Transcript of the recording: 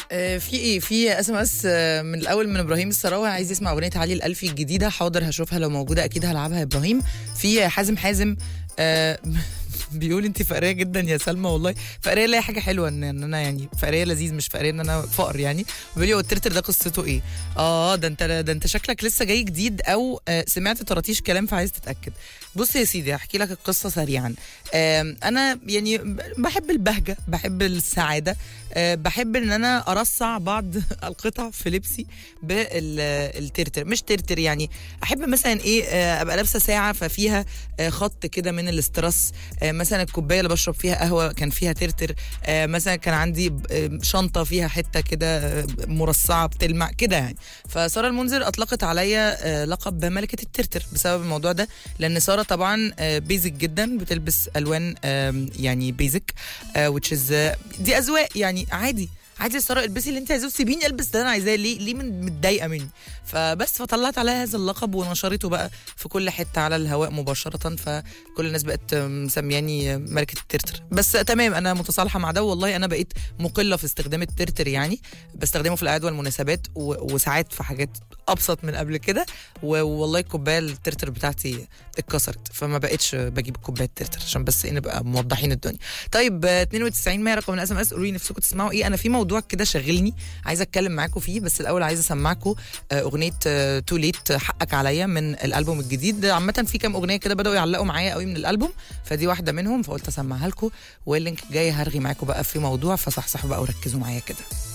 آه، في ايه في اس ام اس من الاول من ابراهيم السراوي عايز يسمع اغنيه علي الالفي الجديده حاضر هشوفها لو موجوده اكيد هلعبها يا ابراهيم في حازم حازم آه، بيقول انت فقريه جدا يا سلمى والله فقريه اللي هي حاجه حلوه ان إن انا يعني فقريه لذيذ مش فقريه ان انا فقر يعني بيقول لي هو الترتر ده قصته ايه اه ده انت ده انت شكلك لسه جاي جديد او آه، سمعت طراطيش كلام فعايز تتاكد بص يا سيدي احكي لك القصه سريعا آم، انا يعني بحب البهجه بحب السعاده آه، بحب ان انا ارصع بعض القطع في لبسي بالترتر مش ترتر يعني احب مثلا ايه آه، ابقى لابسه ساعه ففيها آه، خط كده من الاسترس آه، مثلا الكوبايه اللي بشرب فيها قهوه كان فيها ترتر آه، مثلا كان عندي ب- آه، شنطه فيها حته كده آه، مرصعه بتلمع كده يعني فساره المنذر اطلقت عليا آه، لقب ملكه الترتر بسبب الموضوع ده لان ساره طبعا بيزك جدا بتلبس الوان آم، يعني بيزك which is آه، دي اذواق يعني عادي عادي يا ساره البسي اللي انت عايزاه سيبيني البس ده انا عايزاه ليه ليه من متضايقه مني فبس فطلعت عليها هذا اللقب ونشرته بقى في كل حته على الهواء مباشره فكل الناس بقت مسمياني ملكه الترتر بس تمام انا متصالحه مع ده والله انا بقيت مقله في استخدام الترتر يعني بستخدمه في الاعياد والمناسبات و- وساعات في حاجات ابسط من قبل كده و- والله الكوبايه الترتر بتاعتي اتكسرت فما بقتش بجيب الكوبايه الترتر عشان بس ايه نبقى موضحين الدنيا طيب آه، 92 100 رقم الاس ام اس قولوا لي نفسكم تسمعوا ايه انا في موضوع كده شاغلني عايزه اتكلم معاكم فيه بس الاول عايزه اسمعكم آه، اغنيه تو ليت حقك عليا من الالبوم الجديد عامه في كام اغنيه كده بداوا يعلقوا معايا قوي من الالبوم فدي واحده منهم فقلت اسمعها لكم واللينك جاي هرغي معاكم بقى في موضوع فصحصحوا بقى وركزوا معايا كده